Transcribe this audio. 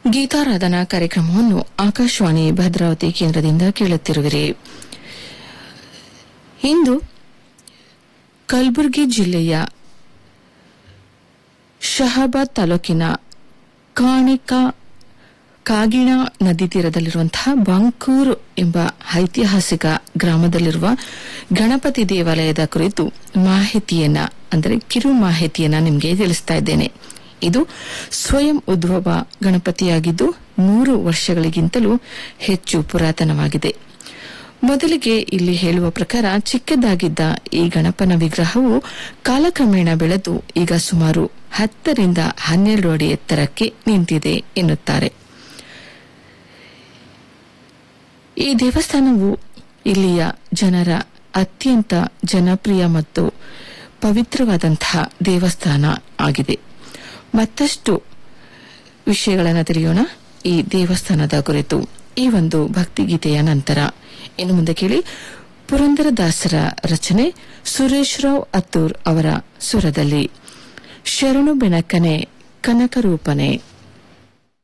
ಗೀತಾರಾಧನಾ ಕಾರ್ಯಕ್ರಮವನ್ನು ಆಕಾಶವಾಣಿ ಭದ್ರಾವತಿ ಕೇಂದ್ರದಿಂದ ಕೇಳುತ್ತಿರುವಿರಿ ಇಂದು ಕಲಬುರಗಿ ಜಿಲ್ಲೆಯ ಶಹಾಬಾದ್ ತಾಲೂಕಿನ ಕಾಣಿಕ ಕಾಗಿಣ ನದಿ ತೀರದಲ್ಲಿರುವಂತಹ ಬಾಂಕೂರು ಎಂಬ ಐತಿಹಾಸಿಕ ಗ್ರಾಮದಲ್ಲಿರುವ ಗಣಪತಿ ದೇವಾಲಯದ ಕುರಿತು ಮಾಹಿತಿಯನ್ನ ಅಂದರೆ ಕಿರು ಮಾಹಿತಿಯನ್ನ ನಿಮಗೆ ತಿಳಿಸ್ತಾ ಇದ್ದೇನೆ ಇದು ಸ್ವಯಂ ಉದ್ಭವ ಗಣಪತಿಯಾಗಿದ್ದು ನೂರು ವರ್ಷಗಳಿಗಿಂತಲೂ ಹೆಚ್ಚು ಪುರಾತನವಾಗಿದೆ ಮೊದಲಿಗೆ ಇಲ್ಲಿ ಹೇಳುವ ಪ್ರಕಾರ ಚಿಕ್ಕದಾಗಿದ್ದ ಈ ಗಣಪನ ವಿಗ್ರಹವು ಕಾಲಕ್ರಮೇಣ ಬೆಳೆದು ಈಗ ಸುಮಾರು ಹತ್ತರಿಂದ ಹನ್ನೆರಡು ಅಡಿ ಎತ್ತರಕ್ಕೆ ನಿಂತಿದೆ ಎನ್ನುತ್ತಾರೆ ಈ ದೇವಸ್ಥಾನವು ಇಲ್ಲಿಯ ಜನರ ಅತ್ಯಂತ ಜನಪ್ರಿಯ ಮತ್ತು ಪವಿತ್ರವಾದಂತಹ ದೇವಸ್ಥಾನ ಆಗಿದೆ ಮತ್ತಷ್ಟು ವಿಷಯಗಳನ್ನು ತಿಳಿಯೋಣ ಈ ದೇವಸ್ಥಾನದ ಕುರಿತು ಈ ಒಂದು ಭಕ್ತಿಗೀತೆಯ ನಂತರ ಇನ್ನು ಮುಂದೆ ಕೇಳಿ ಪುರಂದರದಾಸರ ರಚನೆ ಸುರೇಶ್ ರಾವ್ ಅತ್ತೂರ್ ಅವರ ಸುರದಲ್ಲಿ ಶರಣು ಬೆನಕನೆ ಕನಕರೂಪನೆ